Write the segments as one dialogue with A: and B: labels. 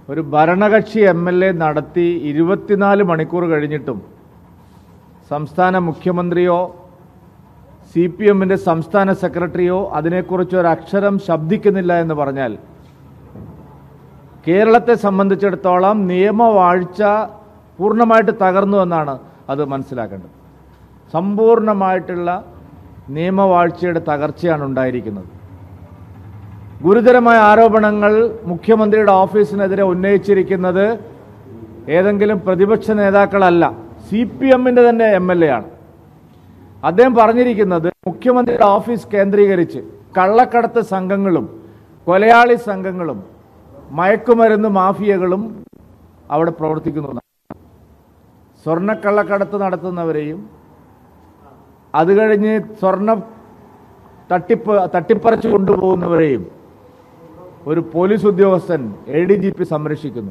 A: ഒരു ഭരണകക്ഷി M L A നടത്തി ഇരുപത്തിനാല് മണിക്കൂർ കഴിഞ്ഞിട്ടും സംസ്ഥാന മുഖ്യമന്ത്രിയോ സി പി എമ്മിൻ്റെ സംസ്ഥാന സെക്രട്ടറിയോ അതിനെക്കുറിച്ച് ഒരു അക്ഷരം ശബ്ദിക്കുന്നില്ല എന്ന് പറഞ്ഞാൽ കേരളത്തെ സംബന്ധിച്ചിടത്തോളം നിയമവാഴ്ച പൂർണ്ണമായിട്ട് തകർന്നു എന്നാണ് അത് മനസ്സിലാക്കേണ്ടത് സമ്പൂർണ്ണമായിട്ടുള്ള നിയമവാഴ്ചയുടെ തകർച്ചയാണ് ഉണ്ടായിരിക്കുന്നത് ഗുരുതരമായ ആരോപണങ്ങൾ മുഖ്യമന്ത്രിയുടെ ഓഫീസിനെതിരെ ഉന്നയിച്ചിരിക്കുന്നത് ഏതെങ്കിലും പ്രതിപക്ഷ നേതാക്കളല്ല സി പി എമ്മിൻ്റെ തന്നെ എം എൽ എ ആണ് അദ്ദേഹം പറഞ്ഞിരിക്കുന്നത് മുഖ്യമന്ത്രിയുടെ ഓഫീസ് കേന്ദ്രീകരിച്ച് കള്ളക്കടത്ത് സംഘങ്ങളും കൊലയാളി സംഘങ്ങളും മയക്കുമരുന്ന് മാഫിയകളും അവിടെ പ്രവർത്തിക്കുന്നു എന്നാണ്. സ്വർണ്ണക്കള്ളക്കടത്ത് നടത്തുന്നവരെയും അത് കഴിഞ്ഞ് സ്വർണ്ണ തട്ടിപ്പ് തട്ടിപ്പറിച്ചു കൊണ്ടുപോകുന്നവരെയും ഒരു പോലീസ് ഉദ്യോഗസ്ഥൻ എ ഡി ജി പി സംരക്ഷിക്കുന്നു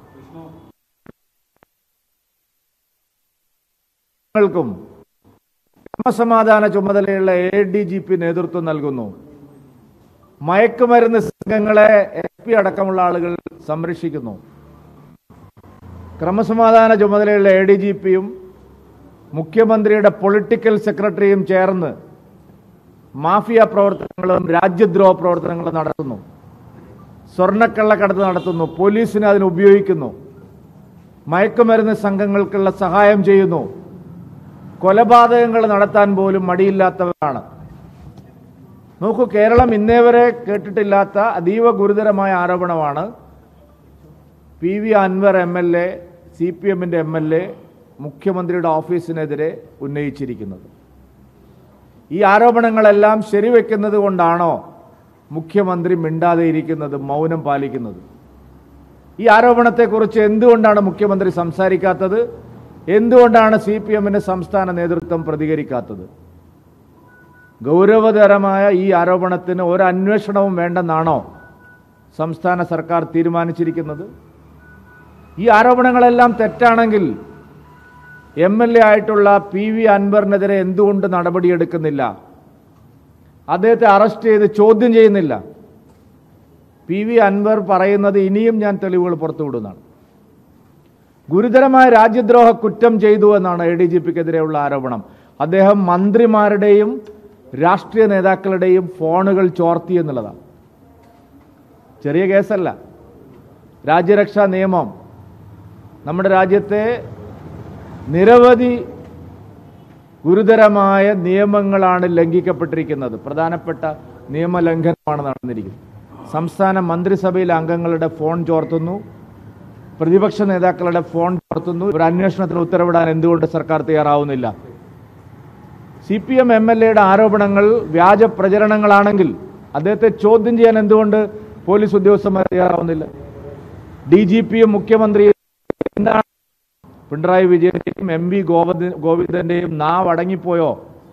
A: ങ്ങൾക്കും ക്രമസമാധാന ചുമതലയുള്ള എ ഡി ജി പി നേതൃത്വം നൽകുന്നു മയക്കുമരുന്ന് സംഘങ്ങളെ എസ് പി അടക്കമുള്ള ആളുകൾ സംരക്ഷിക്കുന്നു ക്രമസമാധാന ചുമതലയുള്ള എ ഡി ജി പിയും മുഖ്യമന്ത്രിയുടെ പൊളിറ്റിക്കൽ സെക്രട്ടറിയും ചേർന്ന് മാഫിയ പ്രവർത്തനങ്ങളും രാജ്യദ്രോഹ പ്രവർത്തനങ്ങളും നടത്തുന്നു സ്വർണ്ണക്കള്ളക്കടത്ത് നടത്തുന്നു പോലീസിനെ അതിന് ഉപയോഗിക്കുന്നു മയക്കുമരുന്ന് സംഘങ്ങൾക്കുള്ള സഹായം ചെയ്യുന്നു കൊലപാതകങ്ങൾ നടത്താൻ പോലും മടിയില്ലാത്തവരാണ് നോക്കൂ കേരളം ഇന്നേ വരെ കേട്ടിട്ടില്ലാത്ത അതീവ ഗുരുതരമായ ആരോപണമാണ് P V Anvar M L A C P എമ്മിൻ്റെ എം എൽ എ മുഖ്യമന്ത്രിയുടെ ഓഫീസിനെതിരെ ഉന്നയിച്ചിരിക്കുന്നത് ഈ ആരോപണങ്ങളെല്ലാം ശരിവെക്കുന്നത് കൊണ്ടാണോ മുഖ്യമന്ത്രി മിണ്ടാതെ ഇരിക്കുന്നത് മൗനം പാലിക്കുന്നത് ഈ ആരോപണത്തെക്കുറിച്ച് എന്തുകൊണ്ടാണ് മുഖ്യമന്ത്രി സംസാരിക്കാത്തത് എന്തുകൊണ്ടാണ് സി പി എമ്മിന്റെ സംസ്ഥാന നേതൃത്വം പ്രതികരിക്കാത്തത് ഗൗരവതരമായ ഈ ആരോപണത്തിന് ഒരു അന്വേഷണവും വേണ്ടെന്നാണോ സംസ്ഥാന സർക്കാർ തീരുമാനിച്ചിരിക്കുന്നത് ഈ ആരോപണങ്ങളെല്ലാം തെറ്റാണെങ്കിൽ എം എൽ എ ആയിട്ടുള്ള പി വി അൻവറിനെതിരെ എന്തുകൊണ്ട് നടപടിയെടുക്കുന്നില്ല അദ്ദേഹത്തെ അറസ്റ്റ് ചെയ്ത് ചോദ്യം ചെയ്യുന്നില്ല പി വി അൻവർ പറയുന്നത് ഇനിയും ഞാൻ തെളിവുകൾ പുറത്തുവിടുന്നതാണ് ഗുരുതരമായ രാജ്യദ്രോഹ കുറ്റം ചെയ്തു എന്നാണ് എ ഡി ജി പിക്കെതിരെയുള്ള ആരോപണം അദ്ദേഹം മന്ത്രിമാരുടെയും രാഷ്ട്രീയ നേതാക്കളുടെയും ഫോണുകൾ ചോർത്തി എന്നുള്ളതാണ് ചെറിയ കേസല്ല രാജ്യരക്ഷാ നിയമം നമ്മുടെ രാജ്യത്തെ നിരവധി ഗുരുതരമായ നിയമങ്ങളാണ് ലംഘിക്കപ്പെട്ടിരിക്കുന്നത് പ്രധാനപ്പെട്ട നിയമലംഘനമാണ് നടന്നിരിക്കുന്നത് സംസ്ഥാന മന്ത്രിസഭയിലെ അംഗങ്ങളുടെ ഫോൺ ചോർത്തുന്നു പ്രതിപക്ഷ നേതാക്കളുടെ ഫോൺ ചോർത്തുന്നു ഒരു അന്വേഷണത്തിന് ഉത്തരവിടാൻ എന്തുകൊണ്ട് സർക്കാർ തയ്യാറാവുന്നില്ല C P M M L എയുടെ ആരോപണങ്ങൾ വ്യാജ പ്രചരണങ്ങളാണെങ്കിൽ അദ്ദേഹത്തെ ചോദ്യം ചെയ്യാൻ എന്തുകൊണ്ട് പോലീസ് ഉദ്യോഗസ്ഥന്മാർ തയ്യാറാവുന്നില്ല ഡി ജി പിയും മുഖ്യമന്ത്രിയും എന്താണ് പിണറായി വിജയന്റെയും എം വി ഗോവിന്ദ ഗോവിന്ദന്റെയും നാവ് അടങ്ങിപ്പോയോ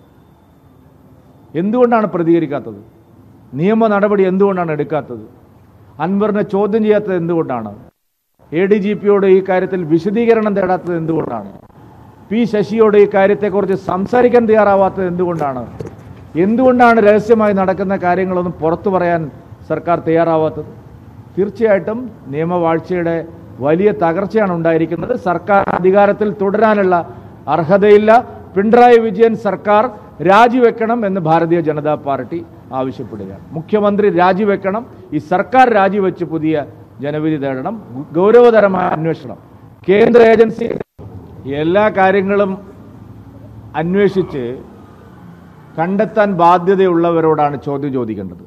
A: എന്തുകൊണ്ടാണ് പ്രതികരിക്കാത്തത് നിയമ നടപടി എന്തുകൊണ്ടാണ് എടുക്കാത്തത് അൻവറിനെ ചോദ്യം ചെയ്യാത്തത് എന്തുകൊണ്ടാണ് എ ഡി ജി പിയോട് ഈ കാര്യത്തിൽ വിശദീകരണം തേടാത്തത് എന്തുകൊണ്ടാണ് പി ശശിയോട് ഈ കാര്യത്തെക്കുറിച്ച് സംസാരിക്കാൻ തയ്യാറാവാത്തത് എന്തുകൊണ്ടാണ് എന്തുകൊണ്ടാണ് രഹസ്യമായി നടക്കുന്ന കാര്യങ്ങളൊന്നും പുറത്തു പറയാൻ സർക്കാർ തയ്യാറാവാത്തത് തീർച്ചയായിട്ടും നിയമവാഴ്ചയുടെ വലിയ തകർച്ചയാണ് ഉണ്ടായിരിക്കുന്നത് സർക്കാർ അധികാരത്തിൽ തുടരാനുള്ള അർഹതയില്ല പിണറായി വിജയൻ സർക്കാർ രാജിവെക്കണം എന്ന് ഭാരതീയ ജനതാ പാർട്ടി ആവശ്യപ്പെടുകയാണ് മുഖ്യമന്ത്രി രാജിവെക്കണം ഈ സർക്കാർ രാജിവെച്ച് പുതിയ ജനവിധി തേടണം ഗു- ഗൗരവതരമായ അന്വേഷണം കേന്ദ്ര ഏജൻസി എല്ലാ കാര്യങ്ങളും അന്വേഷിച്ച് കണ്ടെത്താൻ ബാധ്യതയുള്ളവരോടാണ് ചോദ്യം ചോദിക്കേണ്ടത്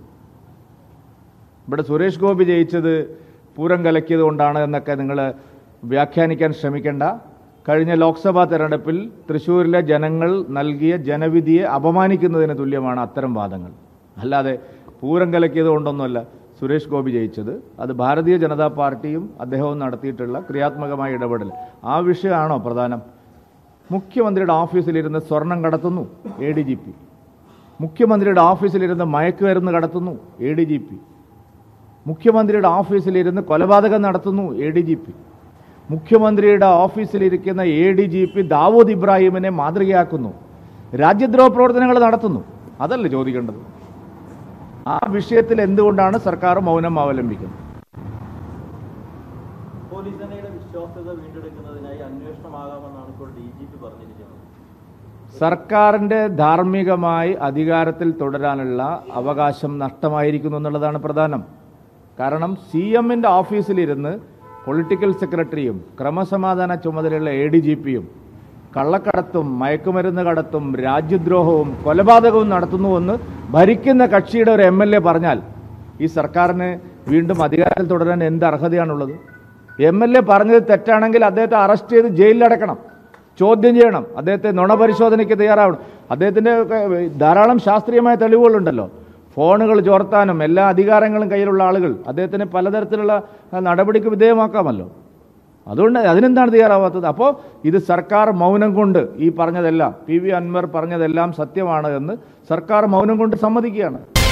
A: ഇവിടെ സുരേഷ് ഗോപി ജയിച്ചത് പൂരം കലക്കിയത് കൊണ്ടാണ് എന്നൊക്കെ നിങ്ങൾ വ്യാഖ്യാനിക്കാൻ ശ്രമിക്കേണ്ട കഴിഞ്ഞ ലോക്സഭാ തെരഞ്ഞെടുപ്പിൽ തൃശ്ശൂരിലെ ജനങ്ങൾ നൽകിയ ജനവിധിയെ അപമാനിക്കുന്നതിന് തുല്യമാണ് അത്തരം വാദങ്ങൾ അല്ലാതെ പൂരം കലക്കിയത് കൊണ്ടൊന്നുമല്ല സുരേഷ് ഗോപി ജയിച്ചത് അത് ഭാരതീയ ജനതാ പാർട്ടിയും അദ്ദേഹവും നടത്തിയിട്ടുള്ള ക്രിയാത്മകമായ ഇടപെടൽ ആ വിഷയമാണോ പ്രധാനം മുഖ്യമന്ത്രിയുടെ ഓഫീസിലിരുന്ന് സ്വർണം കടത്തുന്നു എ ഡി ജി പി മുഖ്യമന്ത്രിയുടെ ഓഫീസിലിരുന്ന് മയക്കുമരുന്ന് കടത്തുന്നു എ ഡി ജി പി മുഖ്യമന്ത്രിയുടെ ഓഫീസിലിരുന്ന് കൊലപാതകം നടത്തുന്നു എ ഡി ജി പി മുഖ്യമന്ത്രിയുടെ ഓഫീസിലിരിക്കുന്ന A D G P Dawood ഇബ്രാഹിമിനെ മാതൃകയാക്കുന്നു രാജ്യദ്രോഹ പ്രവർത്തനങ്ങൾ നടത്തുന്നു അതല്ലേ ചോദിക്കേണ്ടത് ആ വിഷയത്തിൽ എന്തുകൊണ്ടാണ് സർക്കാർ മൗനം അവലംബിക്കുന്നത്
B: പോലീസ് സേനയുടെ വിശ്വാസ്യത വീണ്ടെടുക്കുന്നതിനായി അന്വേഷണമാകാമെന്നാണ് ഇപ്പോൾ ഡി ജി പി പറഞ്ഞിരിക്കുന്നത്
A: സർക്കാരിന്റെ ധാർമ്മികമായി അധികാരത്തിൽ തുടരാനുള്ള അവകാശം നഷ്ടമായിരിക്കുന്നു എന്നുള്ളതാണ് പ്രധാനം കാരണം സി എമ്മിൻ്റെ ഓഫീസിലിരുന്ന് പൊളിറ്റിക്കൽ സെക്രട്ടറിയും ക്രമസമാധാന ചുമതലയുള്ള എ ഡി ജി പിയും കള്ളക്കടത്തും മയക്കുമരുന്ന് കടത്തും രാജ്യദ്രോഹവും കൊലപാതകവും നടത്തുന്നുവെന്ന് ഭരിക്കുന്ന കക്ഷിയുടെ ഒരു എം എൽ എ പറഞ്ഞാൽ ഈ സർക്കാരിന് വീണ്ടും അധികാരത്തിൽ തുടരാൻ എന്ത് അർഹതയാണുള്ളത് എം എൽ എ പറഞ്ഞത് തെറ്റാണെങ്കിൽ അദ്ദേഹത്തെ അറസ്റ്റ് ചെയ്ത് ജയിലിലടക്കണം ചോദ്യം ചെയ്യണം അദ്ദേഹത്തെ നുണപരിശോധനയ്ക്ക് തയ്യാറാവണം അദ്ദേഹത്തിൻ്റെ ഒക്കെ ധാരാളം ശാസ്ത്രീയമായ തെളിവുകളുണ്ടല്ലോ ഫോണുകൾ ചോർത്താനും എല്ലാ അധികാരങ്ങളും കയ്യിലുള്ള ആളുകൾ അദ്ദേഹത്തിന് പലതരത്തിലുള്ള ആ, നടപടിക്ക് വിധേയമാക്കാമല്ലോ അതുകൊണ്ട് അതിനെന്താണ് തയ്യാറാവാത്തത് അപ്പോൾ ഇത് സർക്കാർ മൗനം കൊണ്ട് ഈ പറഞ്ഞതെല്ലാം പി വി അൻവർ പറഞ്ഞതെല്ലാം സത്യമാണ് എന്ന് സർക്കാർ മൗനം കൊണ്ട് സമ്മതിക്കുകയാണ്